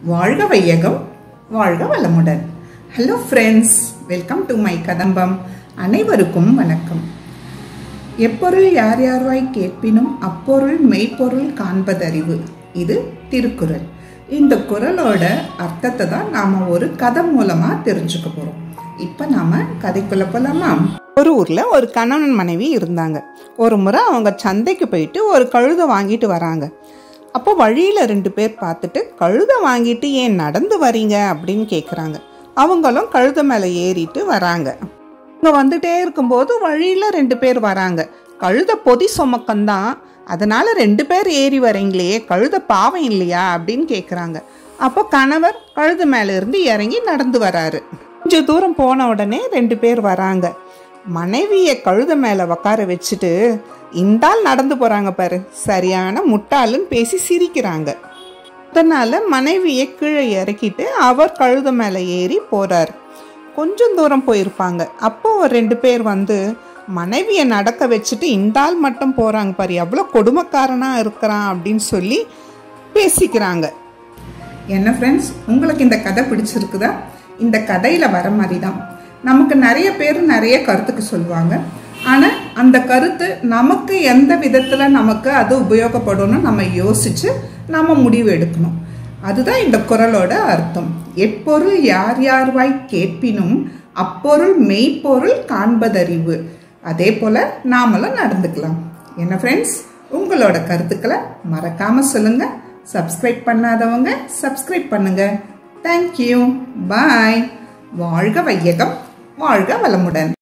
வாழ்க வையகம் வாழ்க வளமுடன் hello friends welcome to my கதம்பம் அனைவருக்கும் வணக்கம் எப்பொருள் யார் யார்வாய் கேட்பினும் அப்பொருள் மெய்ப்பொருள் காண்பதறிவு இது திருக்குறள் இந்த குறளோட அர்த்தத்தை தான் நாம் ஒரு கதை மூலமாக தெரிஞ்சுக்க போகிறோம் இப்போ நாம் கதைக்குள்ள போகலாமா ஒரு ஊரில் ஒரு கணவன் மனைவி இருந்தாங்க ஒரு முறை அவங்க சந்தைக்கு போயிட்டு ஒரு கழுதை வாங்கிட்டு வராங்க அப்போ வழியில் ரெண்டு பேர் பார்த்துட்டு கழுதை வாங்கிட்டு ஏன் நடந்து வரீங்க அப்படின்னு கேட்குறாங்க அவங்களும் கழுதை மேலே ஏறிட்டு வராங்க இங்கே வந்துட்டே இருக்கும்போது வழியில் ரெண்டு பேர் வராங்க கழுத பொதி சுமக்கம்தான் அதனால ரெண்டு பேர் ஏறி வரீங்களே கழுத பாவம் இல்லையா அப்படின்னு கேட்குறாங்க அப்போ கணவர் கழுத மேலே இருந்து இறங்கி நடந்து வராரு கொஞ்சம் தூரம் போன உடனே ரெண்டு பேர் வராங்க மனைவியை கழுத மேலே உக்கார வச்சுட்டு இந்தால் நடந்து போகிறாங்க பாரு சரியான முட்டாளுன்னு பேசி சிரிக்கிறாங்க அதனால மனைவியை கீழே இறக்கிட்டு அவர் கழுத மேலே ஏறி போறார் கொஞ்சம் தூரம் போயிருப்பாங்க அப்போ ஒரு ரெண்டு பேர் வந்து மனைவியை நடக்க வச்சுட்டு இந்த ஆள் மட்டும் போறாங்க பாரு எவ்வளோ கொடுமைக்காரனா இருக்கிறான் அப்படின்னு சொல்லி பேசிக்கிறாங்க என்ன ஃப்ரெண்ட்ஸ் உங்களுக்கு இந்த கதை பிடிச்சிருக்குதா இந்த கதையில் வர மாதிரி தான் நமக்கு நிறைய பேர் நிறைய கருத்துக்கு சொல்லுவாங்க ஆனால் அந்த கருத்து நமக்கு எந்த விதத்தில் நமக்கு அது உபயோகப்படும்னு நம்ம யோசித்து நம்ம முடிவு எடுக்கணும் அதுதான் இந்த குரலோட அர்த்தம் எப்பொருள் யார் யார்வாய் கேட்பினும் அப்பொருள் மெய்ப்பொருள் காண்பதறிவு அதே போல் நாமளும் நடந்துக்கலாம் என்ன ஃப்ரெண்ட்ஸ் உங்களோட கருத்துக்களை மறக்காமல் சொல்லுங்கள் சப்ஸ்கிரைப் பண்ணாதவங்க சப்ஸ்கிரைப் பண்ணுங்க தேங்க்யூ பாய் வாழ்க வையகம் வாழ்க வளமுடன்